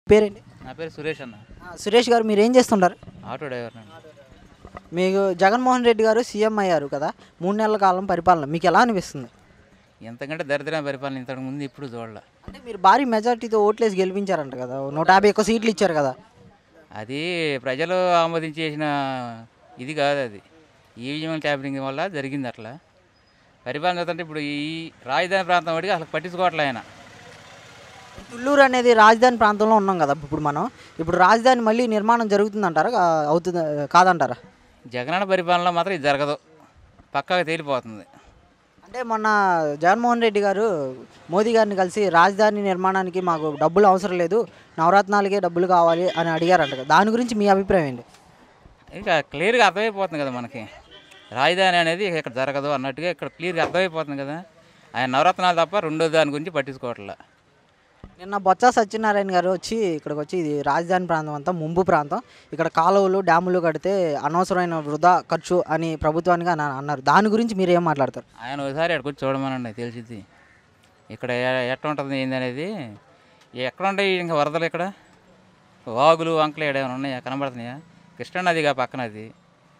పేరేంటి నా పేరు సురేష్ అన్న ఆ, సురేష్ గారు మీరు ఏం చేస్తుంటారు ఆటో డ్రైవర్ నేను మీకు జగన్మోహన్ రెడ్డి గారు సీఎం అయ్యారు కదా మూడు నెలల కాలం పరిపాలన మీకు ఎలా అనిపిస్తుంది ఎంతకంటే దరిద్రమైన పరిపాలన ఇంతకు ముందు ఇప్పుడు చూడాల అంటే మీరు భారీ మెజార్టీతో ఓట్లేసి గెలిపించారంట కదా నూట యాభై ఒక్క సీట్లు ఇచ్చారు కదా అది ప్రజలు ఆమోదించేసిన ఇది కాదు అది ఈవీఎం ట్యాపింగ్ వల్ల జరిగింది అట్లా పరిపాలన చూస్తుంటే ఇప్పుడు ఈ రాజధాని ప్రాంతం వాడికి అసలు పట్టించుకోవట్లే ఆయన తుళ్ళూరు అనేది రాజధాని ప్రాంతంలో ఉన్నాం కదా ఇప్పుడు మనం ఇప్పుడు రాజధాని మళ్ళీ నిర్మాణం జరుగుతుందంటారా కా- అవుతుంది కాదంటారా జగనన్న పరిపాలనలో మాత్రం ఇది జరగదు పక్కాగా తేలిపోతుంది అంటే మొన్న జగన్మోహన్ రెడ్డి గారు మోదీ గారిని కలిసి రాజధాని నిర్మాణానికి మాకు డబ్బులు అవసరం లేదు నవరత్నాలకే డబ్బులు కావాలి అని అడిగారంట కదా దాని గురించి మీ అభిప్రాయం ఏంటి ఇంకా క్లియర్గా అర్థమైపోతుంది కదా మనకి రాజధాని అనేది ఇక్కడ జరగదు అన్నట్టుగా ఇక్కడ క్లియర్గా అర్థమైపోతుంది కదా ఆయన నవరత్నాలు తప్ప రెండో దాని గురించి పట్టించుకోవట్లే నిన్న బొత్స సత్యనారాయణ గారు వచ్చి ఇక్కడికి వచ్చి ఇది రాజధాని ప్రాంతం అంతా ముంపు ప్రాంతం ఇక్కడ కాలువలు డ్యాములు కడితే అనవసరమైన వృధా ఖర్చు అని ప్రభుత్వానికి అని అన్నారు దాని గురించి మీరు ఏం మాట్లాడతారు ఆయన ఒకసారి అక్కడికి వచ్చి చూడమనండి తెలిసింది ఇక్కడ ఎ- ఎట్లా ఉంటుంది ఏంది అనేది ఎక్కడ ఉంటాయి ఇంకా వరదలు ఇక్కడ వాగులు వంకలు ఏమైనా ఉన్నాయా కనబడుతున్నాయా కృష్ణానదిగా పక్కన అది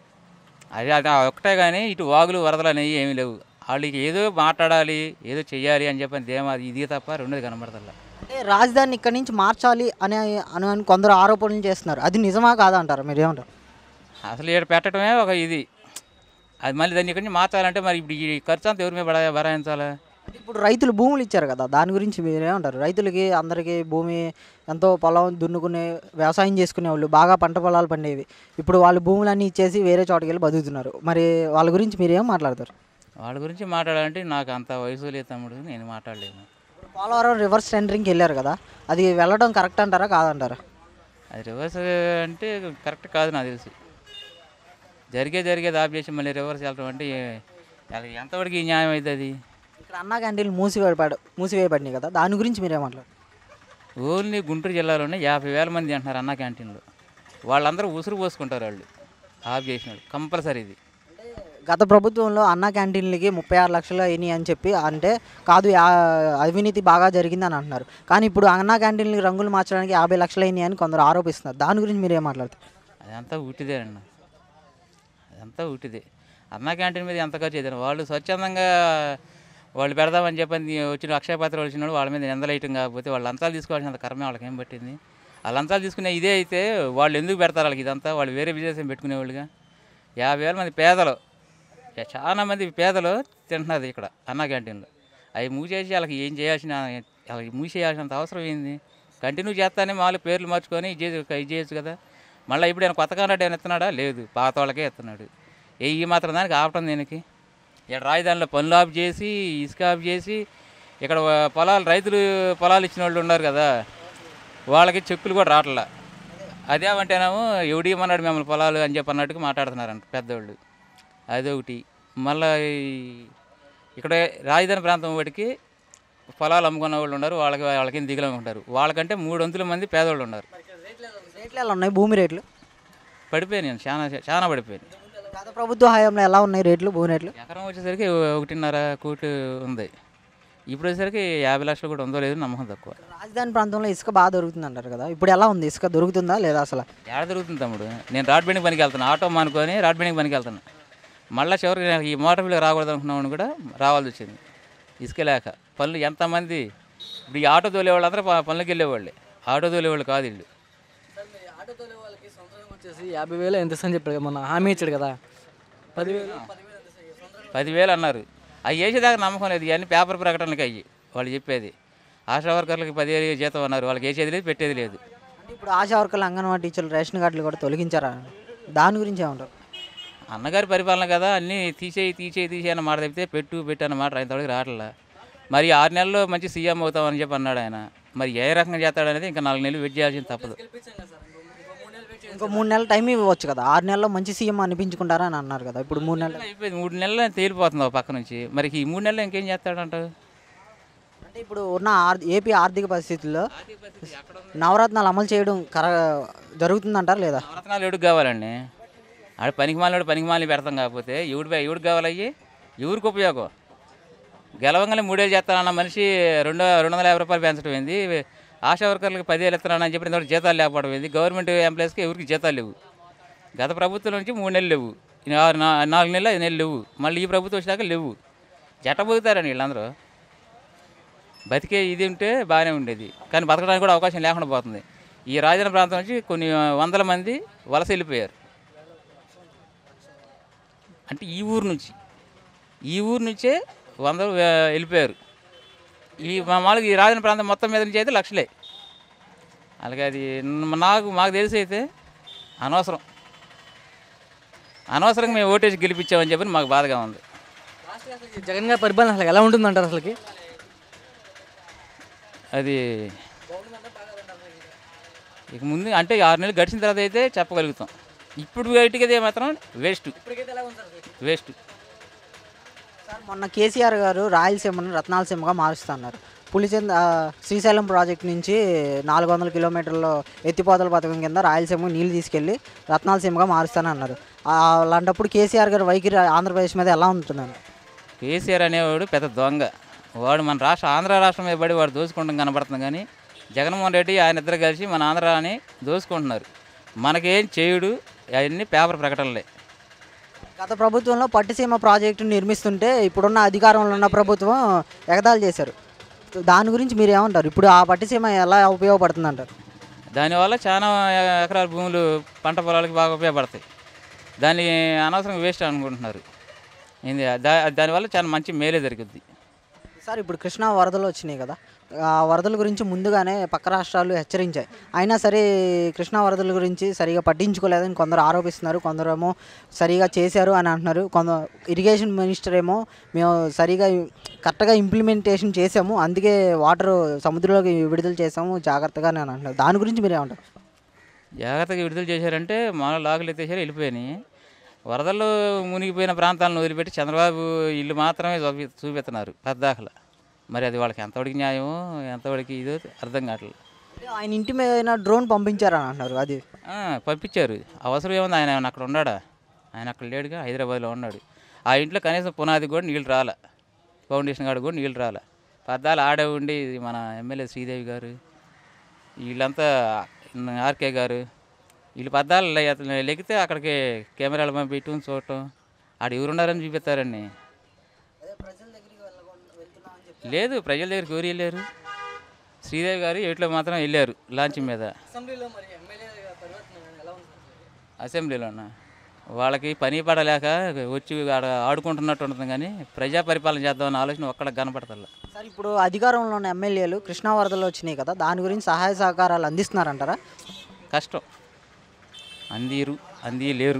అది అది ఒక్కటే కానీ ఇటు వాగులు వరదలు అనేవి ఏమీ లేవు వాళ్ళకి ఏదో మాట్లాడాలి ఏదో చెయ్యాలి అని చెప్పని దేమా ఇది తప్ప రెండోది కనబడతల్లా అంటే రాజధాని ఇక్కడి నుంచి మార్చాలి అని అని అని కొందరు ఆరోపణలు చేస్తున్నారు అది నిజమా కాదా అంటారు మీరు ఏమంటారు అసలు ఇక్కడ పెట్టడమే ఒక ఇది అది మళ్ళీ దాన్ని ఇక్కడి నుంచి మార్చాలంటే మరి ఇప్పుడు ఈ ఖర్చు అంతా ఎవరి మీద భరా- భరాయించాలా అంటే ఇప్పుడు రైతులు భూములు ఇచ్చారు కదా దాని గురించి మీరు ఏమంటారు రైతులకి అందరికీ భూమి ఎంతో పొలం దున్నుకునే వ్యవసాయం చేసుకునే వాళ్ళు బాగా పంట పొలాలు పండేవి ఇప్పుడు వాళ్ళు భూములన్నీ ఇచ్చేసి వేరే చోటుకి వెళ్ళి బతుకుతున్నారు మరి వాళ్ళ గురించి మీరు ఏం మాట్లాడతారు వాళ్ళ గురించి మాట్లాడాలంటే నాకు అంత వయసు లేదు తమ్ముడు నేను మాట్లాడలేను ఇప్పుడు పోలవరం రివర్స్ టెండరింగ్కి వెళ్ళారు కదా అది వెళ్ళడం కరెక్ట్ అంటారా కాదంటారా అది రివర్స్ అంటే కరెక్ట్ కాదు నాకు తెలిసి జరిగే జరిగేది ఆఫ్ చేసి మళ్ళీ రివర్స్ వెళ్ళడం అంటే ఏ- అది ఎంతవరకు న్యాయం అవుతుంది అది ఇక్కడ అన్నా క్యాంటీన్లు మూసివేయబడ మూసివేయబడినాయి కదా దాని గురించి మీరు ఏమంటారు ఓన్లీ గుంటూరు జిల్లాలోనే యాభై వేల మంది అంటున్నారు అన్న క్యాంటీన్లో వాళ్ళందరూ ఉసురు పోసుకుంటారు వాళ్ళు ఆఫ్ చేసిన వాళ్ళు కంపల్సరీ ఇది గత ప్రభుత్వంలో అన్న క్యాంటీన్లకి ముప్పై ఆరు లక్షలు అయినాయి అని చెప్పి అంటే కాదు యా- అవినీతి బాగా జరిగింది అని అంటున్నారు కానీ ఇప్పుడు అన్న క్యాంటీన్లకి రంగులు మార్చడానికి యాభై లక్షలు అయినాయి అని కొందరు ఆరోపిస్తున్నారు దాని గురించి మీరు ఏం మాట్లాడతారు అదంతా ఉట్టిదే అన్న అదంతా ఉట్టిదే అన్న క్యాంటీన్ మీద ఎంత ఖర్చు అవుతుంది వాళ్ళు స్వచ్ఛందంగా వాళ్ళు పెడదామని చెప్పని వచ్చిన అక్షయ పాత్ర వచ్చిన వాళ్ళు వాళ్ళ మీద నిందలేయటం కాకపోతే వాళ్ళు లంచాలు తీసుకోవాల్సినంత కర్మ వాళ్ళకి ఏం పట్టింది ఆ లంచాలు తీసుకునే ఇదే అయితే వాళ్ళు ఎందుకు పెడతారు వాళ్ళకి ఇదంతా వాళ్ళు వేరే బిజినెస్ ఏం పెట్టుకునేవాళ్ళుగా యాభై వేల మంది పేదలు చా- చాలా మంది పేదలు తింటున్నారు ఇక్కడ అన్న క్యాంటీన్లో అవి మూసేసి వాళ్ళకి ఏం చేయాల్సిన వాళ్ళకి మూసేయాల్సినంత అవసరం ఏంది కంటిన్యూ చేస్తానే మామూలు పేర్లు మార్చుకొని ఇది చేసి ఇది చేయొచ్చు కదా మళ్ళీ ఇప్పుడు ఆయన కొత్త కాంట్రాక్ట్ ఏమైనా ఇస్తున్నాడా లేదు పాత వాళ్ళకే ఇస్తున్నాడు ఏ ఈ మాత్రం దానికి ఆపటం దీనికి ఇక్కడ రాజధానిలో పనులు ఆఫ్ చేసి ఇసుక ఆఫ్ చేసి ఇక్కడ వ- పొలాలు రైతులు పొలాలు ఇచ్చిన వాళ్ళు ఉన్నారు కదా వాళ్ళకి చెక్కులు కూడా రావట్లా అదేమంటేనేమో ఎవడి ఇమ్మన్నాడు మిమ్మల్ని పొలాలు అని చెప్పి అన్నట్టుగా మాట్లాడుతున్నారంట పెద్దోళ్ళు అదొకటి మళ్ళీ ఇక్కడ రాజధాని ప్రాంతం వాటికి పొలాలు అమ్ముకున్న వాళ్ళు ఉన్నారు వాళ్ళకి వాళ్ళకి దిగులు ఉంటారు వాళ్ళకంటే మూడు వంతుల మంది పేదవాళ్ళు ఉన్నారు రేట్లు ఎలా ఉన్నాయి భూమి రేట్లు పడిపోయాను చాలా చాలా పడిపోయాను గత ప్రభుత్వ హయాంలో ఎలా ఉన్నాయి రేట్లు భూమి రేట్లు ఎకరం వచ్చేసరికి ఒకటిన్నర కోటి ఉంది ఇప్పుడు వచ్చేసరికి యాభై లక్షలు కూడా ఉందో లేదో నమ్మకం తక్కువ రాజధాని ప్రాంతంలో ఇసుక బాగా దొరుకుతుంది అంటారు కదా ఇప్పుడు ఎలా ఉంది ఇసుక దొరుకుతుందా లేదా అసలు ఏడ దొరుకుతుంది తమ్ముడు నేను రాడ్ బెండింగ్ పనికి వెళ్తాను ఆటో మానుకొని రాడ్ బెండింగ్ పనికి వెళ్తాను మళ్ళీ చివరికి నాకు ఈ మోటార్ బిల్లు రాకూడదు అనుకున్నాను కూడా రావాల్సి వచ్చింది ఇసుక లేక పనులు ఎంతమంది ఇప్పుడు ఈ ఆటో తోలే వాళ్ళందరూ ప- పనులకు వెళ్ళేవాళ్ళే ఆటో తోలేవాళ్ళు కాదు వీళ్ళు ఆటో తోలే వాళ్ళకి సంవత్సరం వచ్చేసి యాభై వేలు ఎంత ఇస్తాను చెప్పాడు కదా మొన్న హామీ ఇచ్చాడు కదా పదివేలు పదివేలు అన్నారు అవి వేసేదాకా నమ్మకం లేదు ఇవన్నీ పేపర్ ప్రకటనలకి అయ్యి వాళ్ళు చెప్పేది ఆశా వర్కర్లకి పదివేలు జీతం అన్నారు వాళ్ళకి వేసేది లేదు పెట్టేది లేదు అంటే ఇప్పుడు ఆశా వర్కర్లు అంగన్వాడీ టీచర్లు రేషన్ కార్డులు కూడా తొలగించారా దాని గురించి ఏమంటారు అన్నగారి పరిపాలన కదా అన్నీ తీసేయి తీసేయి తీసేయి అన్న మాట తప్పితే పెట్టు పెట్టు అన్న మాట ఇంతవరకు రావట్లా మరి ఆరు నెలల్లో మంచి సీఎం అవుతామని చెప్పి అన్నాడు ఆయన మరి ఏ రకంగా చేస్తాడనేది ఇంకా నాలుగు నెలలు వెయిట్ చేయాల్సింది తప్పదు ఇంకో మూడు నెలలు టైం ఇవ్వచ్చు కదా ఆరు నెలల్లో మంచి సీఎం అనిపించుకుంటారా అని అన్నారు కదా ఇప్పుడు మూడు నెలలు అయిపోయింది మూడు నెలలు తేలిపోతుంది ఒక పక్క నుంచి మరి ఈ మూడు నెలలు ఇంకేం చేస్తాడంటావు అంటే ఇప్పుడు ఉన్న ఆర్ ఏపీ ఆర్థిక పరిస్థితుల్లో నవరత్నాలు అమలు చేయడం కర జరుగుతుందంటారా లేదా నవరత్నాలు ఎవడికి కావాలండి ఆడ పనికి మాలినాడు పనికి మాలి పెడతాం కాకపోతే ఎవడి ఎవడికి కావాలయ్యి ఎవరికి ఉపయోగం గెలవంగానే మూడేళ్ళు చేస్తానన్న మనిషి రెండు రెండు వందల యాభై రూపాయలు పెంచడం ఏంది ఆశా వర్కర్లకు పదివేలు ఇస్తున్నానని చెప్పి ఇంతవరకు జీతాలు లేకపోవడం ఏంది గవర్నమెంట్ ఎంప్లాయీస్కి ఎవరికి జీతాలు లేవు గత ప్రభుత్వం నుంచి మూడు నెలలు లేవు ఈ ఆరు నా- నాలుగు నెలలు ఐదు నెలలు లేవు మళ్ళీ ఈ ప్రభుత్వం వచ్చాక లేవు జట బతుకుతారని వీళ్ళందరూ బతికే ఇది ఉంటే బాగానే ఉండేది కానీ బతకడానికి కూడా అవకాశం లేకుండా పోతుంది ఈ రాజధాని ప్రాంతం నుంచి కొన్ని వందల మంది వలస వెళ్ళిపోయారు అంటే ఈ ఊరు నుంచి ఈ ఊరు నుంచే వందలు వే- వెళ్ళిపోయారు ఈ మా మామూలుగా ఈ రాజధాని ప్రాంతం మొత్తం మీద నుంచి అయితే లక్షలే అలాగే అది న- నాకు మాకు తెలిసి అయితే అనవసరం అనవసరంగా మేము ఓటేసి గెలిపించామని చెప్పి మాకు బాధగా ఉంది జగన్ గారి పరిపాలన అసలు ఎలా ఉంటుందంటారు అసలుకి అది ఇక ముందు అంటే ఆరు నెలలు గడిచిన తర్వాత అయితే చెప్పగలుగుతాం ఇప్పుడు బయటికి అయితే మాత్రం వేస్ట్ వేస్ట్ సార్ మొన్న కేసీఆర్ గారు రాయలసీమను రత్నాలసీమగా మారుస్తున్నారు పులిచెంద ఆ, శ్రీశైలం ప్రాజెక్ట్ నుంచి నాలుగు వందల కిలోమీటర్ల ఎత్తిపోతల పథకం కింద రాయలసీమ నీళ్లు తీసుకెళ్లి రత్నాలసీమగా మారుస్తానన్నారు ఆ, అలాంటప్పుడు కేసీఆర్ గారు వైఖరి ఆంధ్రప్రదేశ్ మీద ఎలా ఉంటుందండి కేసీఆర్ అనేవాడు పెద్ద దొంగ వాడు మన రాష్ట్ర ఆంధ్ర రాష్ట్రం మీద పడి వాడు దోచుకుంటాం కనబడుతుంది కానీ జగన్మోహన్ రెడ్డి ఆయన ఇద్దరు కలిసి మన ఆంధ్రాని దోచుకుంటున్నారు మనకేం చేయుడు అవన్నీ పేపర్ ప్రకటనలే గత ప్రభుత్వంలో పట్టిసీమ ప్రాజెక్టు నిర్మిస్తుంటే ఇప్పుడున్న అధికారంలో ఉన్న ప్రభుత్వం ఎగతాళి చేశారు దాని గురించి మీరు ఏమంటారు ఇప్పుడు ఆ పట్టిసీమ ఎలా ఉపయోగపడుతుంది అంటారు దానివల్ల చాలా ఎకరాల భూములు పంట పొలాలకు బాగా ఉపయోగపడతాయి దాన్ని అనవసరంగా వేస్ట్ అనుకుంటున్నారు ఏంది దా దానివల్ల చాలా మంచి మేలే జరుగుద్ది సార్ ఇప్పుడు కృష్ణా వరదలు వచ్చినాయి కదా ఆ వరదల గురించి ముందుగానే పక్క రాష్ట్రాలు హెచ్చరించాయి అయినా సరే కృష్ణా వరదల గురించి సరిగా పట్టించుకోలేదని కొందరు ఆరోపిస్తున్నారు కొందరేమో సరిగా చేశారు అని అంటున్నారు కొంత ఇరిగేషన్ మినిస్టర్ ఏమో మేము సరిగా కరెక్ట్గా ఇంప్లిమెంటేషన్ చేసాము అందుకే వాటర్ సముద్రంలోకి విడుదల చేసాము జాగ్రత్తగా అని అంటున్నారు దాని గురించి మీరు ఏమంటారు జాగ్రత్తగా విడుదల చేశారంటే మన లాగులు ఎత్తేసారు వెళ్ళిపోయినాయి వరదల్లో మునిగిపోయిన ప్రాంతాలను వదిలిపెట్టి చంద్రబాబు ఇల్లు మాత్రమే చూపి చూపిస్తున్నారు పద్దాకల మరి అది వాళ్ళకి ఎంతవరకు న్యాయమో ఎంతవరకు ఇదో అర్థం కావట్లేదు ఆయన ఇంటి మీద డ్రోన్ పంపించారని అంటున్నారు అది ఆ, పంపించారు అవసరం ఏముంది ఆయన ఏమన్నా అక్కడ ఉన్నాడా ఆయన అక్కడ లేడుగా హైదరాబాద్లో ఉన్నాడు ఆ ఇంట్లో కనీసం పునాది కూడా నీళ్ళు రాలే ఫౌండేషన్ కాడ కూడా నీళ్ళు రాలే పద్దాలు ఆడే ఉండి మన ఎమ్మెల్యే శ్రీదేవి గారు వీళ్ళంతా ఆర్కే గారు వీళ్ళు పద్దాలు లే- లెగితే అక్కడికి కెమెరాలు పంపించడం చూడటం ఆడ ఎవరున్నారని చూపిస్తారండి లేదు ప్రజల దగ్గరికి ఎవరు వెళ్ళారు శ్రీదేవి గారు ఏట్లో మాత్రం వెళ్ళారు లాంచ్ మీద అసెంబ్లీలో మరి ఎమ్మెల్యే పరివర్తన ఎలా ఉంది అసెంబ్లీలోన వాళ్ళకి పని పడలేక వచ్చి ఆడ ఆడుకుంటున్నట్టు ఉంటుంది కానీ ప్రజా పరిపాలన చేద్దామన్న ఆలోచన ఒక్కడ కనపడతల్లా సార్ ఇప్పుడు అధికారంలో ఉన్న ఎమ్మెల్యేలు కృష్ణా వరదలు వచ్చినాయి కదా దాని గురించి సహాయ సహకారాలు అందిస్తున్నారంటారా కష్టం అందీరు అంది లేరు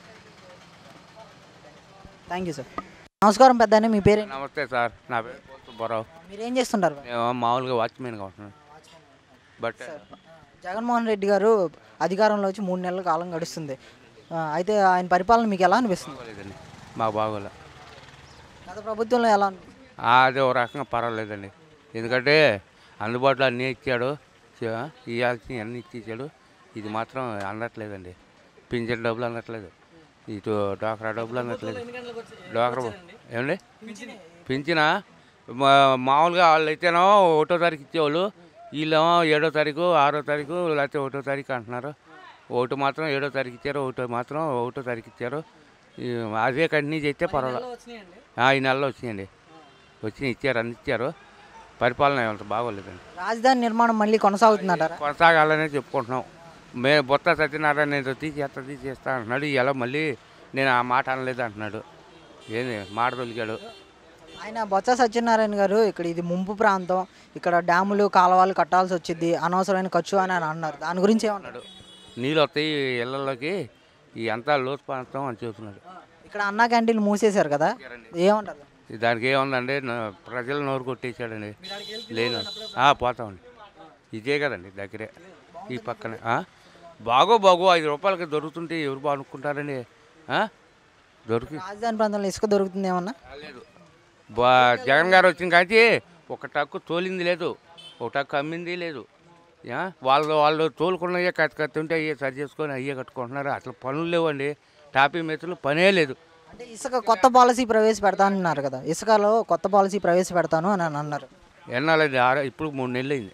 థ్యాంక్ యూ సార్ నమస్కారం పెద్ద మీ పేరు నమస్తే సార్ నా పేరు పోతు సుబ్బారావు మీరు ఏం చేస్తుంటారు నేను మామూలుగా వాచ్మెన్గా ఉంటున్నాను బట్ జగన్మోహన్ రెడ్డి గారు అధికారంలో వచ్చి మూడు నెలల కాలం గడుస్తుంది ఆ, అయితే ఆయన పరిపాలన మీకు ఎలా అనిపిస్తుంది బాగోలేదండి మాకు బాగోలే గత ప్రభుత్వంలో ఎలా అనిపిస్తుంది అది ఒక రకంగా పర్వాలేదండి ఎందుకంటే అందుబాటులో అన్నీ ఇచ్చాడు చ- ఇవ్వాల్సిన అన్నీ ఇచ్చేసాడు ఇది మాత్రం అందట్లేదండి పింఛన్ డబ్బులు అందట్లేదు ఇటు డ్వాక్రా డబ్బులు అందట్లేదు డ్వాక్రా ఏమండి పింఛనా మా- మామూలుగా వాళ్ళు అయితేనో ఒకటో తారీఖు ఇచ్చేవాళ్ళు వీళ్ళేమో ఏడో తారీఖు ఆరో తారీఖు లేకపోతే ఒకటో తారీఖు అంటున్నారు ఒకటి మాత్రం ఏడో తారీఖు ఇచ్చారు ఒకటో మాత్రం ఒకటో తారీఖు ఇచ్చారు ఈ అదే కంటిన్యూ చేస్తే పర్వాలేదు వచ్చినాయండి ఆ, ఈ నెలలో వచ్చినాయండి వచ్చి ఇచ్చారు అన్ని ఇచ్చారు పరిపాలన అంత బాగోలేదండి రాజధాని నిర్మాణం మళ్ళీ కొనసాగుతుందంటారా కొనసాగాలనే చెప్పుకుంటున్నాం మే బొత్త సత్యనారాయణ నేను తీసేస్తా తీసేస్తా అంటున్నాడు ఇలా మళ్ళీ నేను ఆ మాట అనలేదు అంటున్నాడు ఏంది మాట తొలిగాడు ఆయన బొత్స సత్యనారాయణ గారు ఇక్కడ ఇది ముంపు ప్రాంతం ఇక్కడ డ్యాములు కాలువలు కట్టాల్సి వచ్చింది అనవసరమైన ఖర్చు అని ఆయన అన్నారు దాని గురించి ఏమన్నాడు నీళ్ళు వస్తాయి ఇళ్ళలోకి ఈ అంతా లోతు ప్రాంతం అని చెబుతున్నాడు ఇక్కడ అన్నా క్యాంటీన్లు మూసేశారు కదా ఏమంటారు దానికి ఏముందండి నా- ప్రజలు నోరు కొట్టేశాడండి లేను ఆ, పోతామండి ఇదే కదండి దగ్గరే ఈ పక్కనే ఆ? బాగో బాగో ఐదు రూపాయలకి దొరుకుతుంటే ఎవరు బాగునుకుంటారండి ఆ? దొరికి రాజధాని ప్రాంతంలో ఇసుక దొరుకుతుంది ఏమన్నా లేదు బా జగన్ గారు వచ్చిన కాంచి ఒక టక్కు తోలింది లేదు ఒక టక్కు అమ్మింది లేదు యా? వాళ్ళు వాళ్ళు తోలుకున్నయ్యే కత్తి కత్తి ఉంటే అయ్యే సరి చేసుకొని అయ్యే కట్టుకుంటున్నారు అసలు పనులు లేవండి టాపీ మెతులు పనే లేదు అంటే ఇసుక కొత్త పాలసీ ప్రవేశపెడతానన్నారు కదా ఇసుకలో కొత్త పాలసీ ప్రవేశపెడతాను అని అని అన్నారు ఎన్నాళ్ళది ఆరు ఇప్పుడు మూడు నెలలు అయింది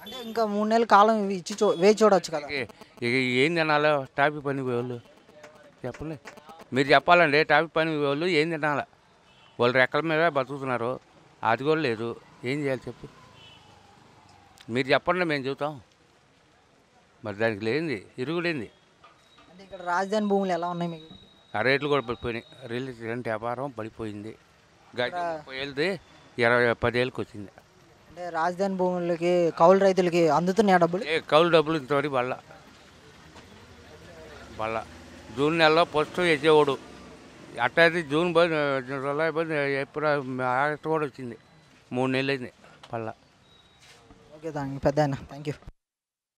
అంటే ఇంకా మూడు నెలల కాలం ఇవి ఇచ్చి చూ వేచి చూడొచ్చు కదా ఇక ఇక ఏం తినాలో టాపీ పని వాళ్ళు చెప్పండి మీరు చెప్పాలండి టాపీ పని వాళ్ళు ఏం తినాలా వాళ్ళు రెక్కల మీద బతుకుతున్నారు అది కూడా లేదు ఏం చేయాలి చెప్పు మీరు చెప్పండి మేము చెబుతాం మరి దానికి లేనిది ఇరుగులేంది అంటే ఇక్కడ రాజధాని భూములు ఎలా ఉన్నాయి మీకు ఆ రేట్లు కూడా పడిపోయినాయి రియల్ ఎస్టేట్ వ్యాపారం పడిపోయింది గజం ముప్పై ఏళ్ళది ఇరవై పదేళ్ళకి వచ్చింది అంటే రాజధాని భూములకి కౌలు రైతులకి అందుతున్నాయా డబ్బులు ఏ కౌలు డబ్బులు ఇంతవరకు బల్ల బల్ల జూన్ నెలలో ఫస్ట్ వేసేవాడు అట్టయితే జూన్ పోయి జూలై పోయి ఎప్పుడు ఆగస్టు కూడా వచ్చింది మూడు నెలలు అయింది పల్ల ఓకే థ్యాంక్ పెద్ద థ్యాంక్ యూ